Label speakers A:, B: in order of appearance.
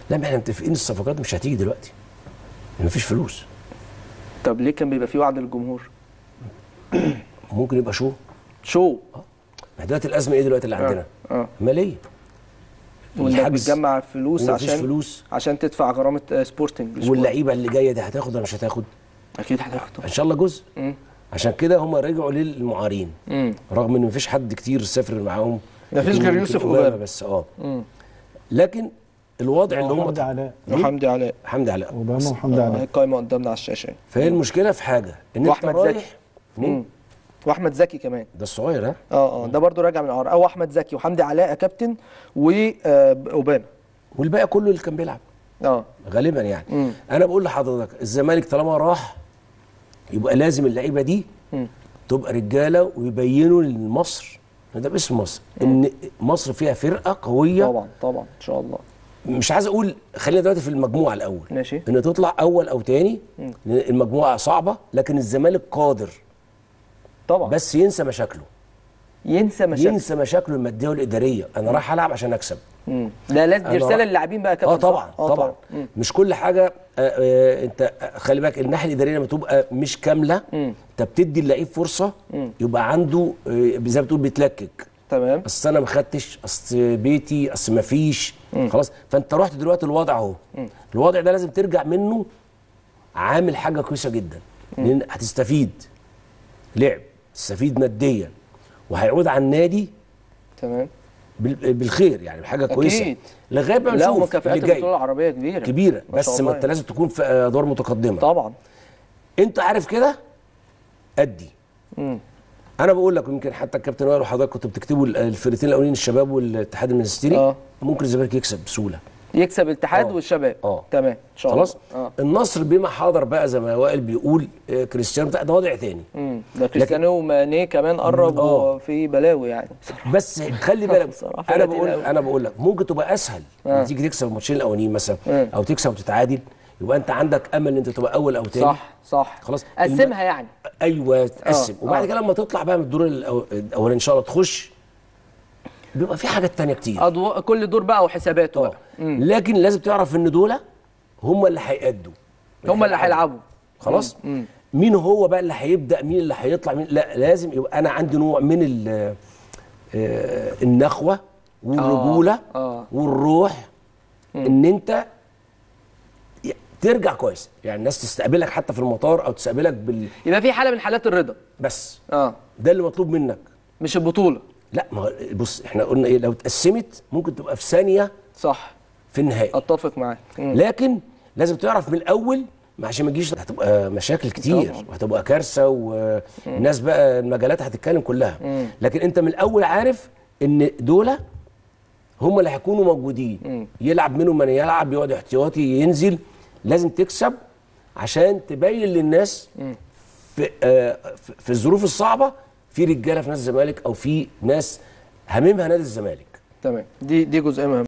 A: لا ما احنا متفقين الصفقات مش هتيجي دلوقتي مفيش فلوس
B: طب ليه كان بيبقى في وعد للجمهور
A: ممكن يبقى شو
B: شو
A: ما دلوقتي الازمه ايه دلوقتي اللي عندنا
B: اه
A: ماليه
B: وانك
A: الحجز
B: بتجمع فلوس
A: ومفيش
B: عشان
A: فلوس
B: عشان تدفع غرامه آه، سبورتنج لسبورت.
A: واللعيبه اللي جايه دي هتاخد ولا مش هتاخد
B: اكيد هتاخده
A: ان شاء الله جزء
B: مم.
A: عشان كده هم رجعوا للمعارين
B: مم.
A: رغم ان مفيش حد كتير سافر معاهم
B: مفيش
A: يمكن-
B: غير
A: يمكن
B: يوسف
A: أوباما
B: أوباما.
A: بس اه
B: مم.
A: لكن الوضع اللي هم
C: محمد علاء
B: وحمدي علاء
A: حمدي علاء
C: اوباما وحمد
B: آه،
C: علاء
B: القايمه قدامنا على الشاشه
A: فهي المشكله في حاجه ان انت
B: واحمد
A: رايح
B: زكي
A: مين؟
B: مم. واحمد زكي كمان
A: ده الصغير ها
B: اه اه ده برضو راجع من العار او احمد زكي وحمدي علاء كابتن واوباما
A: والباقي كله اللي كان بيلعب
B: اه
A: غالبا يعني
B: مم.
A: انا بقول لحضرتك الزمالك طالما راح يبقى لازم اللعيبه دي
B: مم.
A: تبقى رجاله ويبينوا لمصر ده باسم مصر ان مصر فيها فرقه قويه
B: طبعا طبعا ان شاء الله
A: مش عايز اقول خلينا دلوقتي في المجموعه الاول
B: ماشي
A: ان تطلع اول او تاني لأن المجموعه صعبه لكن الزمالك قادر
B: طبعا بس
A: بس ينسى مشاكله
B: ينسى مشاكل
A: ينسى مشاكله الماديه والاداريه انا رايح العب عشان اكسب
B: مم. ده لازم دي
A: أنا
B: رساله
A: راح-
B: للاعبين بقى يا كابتن
A: اه طبعا
B: صح؟
A: طبعا
B: مم.
A: مش كل حاجه آه آه انت خلي بالك الناحيه الاداريه لما تبقى مش كامله
B: مم.
A: انت بتدي اللعيب فرصه يبقى عنده آه زي ما بتقول بيتلكك
B: تمام
A: اصل انا ما خدتش اصل بيتي اصل ما فيش خلاص فانت رحت دلوقتي الوضع اهو الوضع ده لازم ترجع منه عامل حاجه كويسه جدا لان هتستفيد لعب تستفيد ماديا وهيعود على النادي
B: تمام
A: بال- بالخير يعني بحاجه كويسه
B: أكيد.
A: لغايه ما
B: لا
A: نشوف
B: ومكافآت
A: اللي جاي
B: البطوله العربيه كبيره
A: كبيره
B: ما شاء
A: بس ما
B: الله
A: انت لازم تكون في ادوار متقدمه
B: طبعا
A: انت عارف كده ادي
B: مم.
A: انا بقول لك يمكن حتى الكابتن وائل وحضرتك كنتوا بتكتبوا ال- الفرقتين الاولين الشباب والاتحاد المنستيري
B: اه.
A: ممكن الزمالك يكسب بسهوله
B: يكسب الاتحاد
A: اه.
B: والشباب
A: اه.
B: تمام ان شاء الله
A: خلاص
B: اه
A: النصر بما حضر بقى زي ما وائل بيقول آه، كريستيانو بتاع ده وضع تاني
B: مم. ده كريستيانو وماني كمان قرب
A: اه.
B: وفي بلاوي يعني بصراحه
A: بس خلي بالك
B: بصراحة
A: انا
B: فرقة
A: بقول
B: تقيلة
A: انا بقول لك ممكن تبقى اسهل لما تيجي تكسب الماتشين الاولانيين مثلا
B: اه.
A: او تكسب وتتعادل يبقى انت عندك امل ان انت تبقى اول او تاني
B: صح صح
A: خلاص.
B: قسمها يعني
A: ايوه تقسم
B: اه.
A: وبعد
B: اه.
A: كده لما تطلع بقى من الدور الأو- الاولاني ان شاء الله تخش بيبقى في حاجات تانية كتير
B: أضواء كل دور بقى وحساباته
A: اه
B: بقى
A: لكن لازم تعرف ان دول هم اللي هيأدوا
B: هم اللي هيلعبوا
A: خلاص مين هو بقى اللي هيبدا مين اللي هيطلع مين لا لازم يبقى انا عندي نوع من ال- آه، النخوه والرجوله
B: آه.
A: والروح ان انت ي- ترجع كويس يعني الناس تستقبلك حتى في المطار او تستقبلك بال
B: يبقى في حاله من حالات الرضا
A: بس
B: اه
A: ده اللي مطلوب منك
B: مش البطوله
A: لا ما هو بص احنا قلنا ايه لو اتقسمت ممكن تبقى في ثانيه
B: صح
A: في النهائي
B: اتفق معاك مم.
A: لكن لازم تعرف من الاول ما عشان ما تجيش هتبقى مشاكل كتير
B: طبعاً.
A: وهتبقى كارثه والناس بقى المجالات هتتكلم كلها لكن انت من الاول عارف ان دول هم اللي هيكونوا موجودين يلعب منهم من يلعب يقعد احتياطي ينزل لازم تكسب عشان تبين للناس في آه في- في الظروف الصعبه في رجاله في نادي الزمالك او في ناس هممها نادي الزمالك
B: تمام دي دي جزئيه مهمه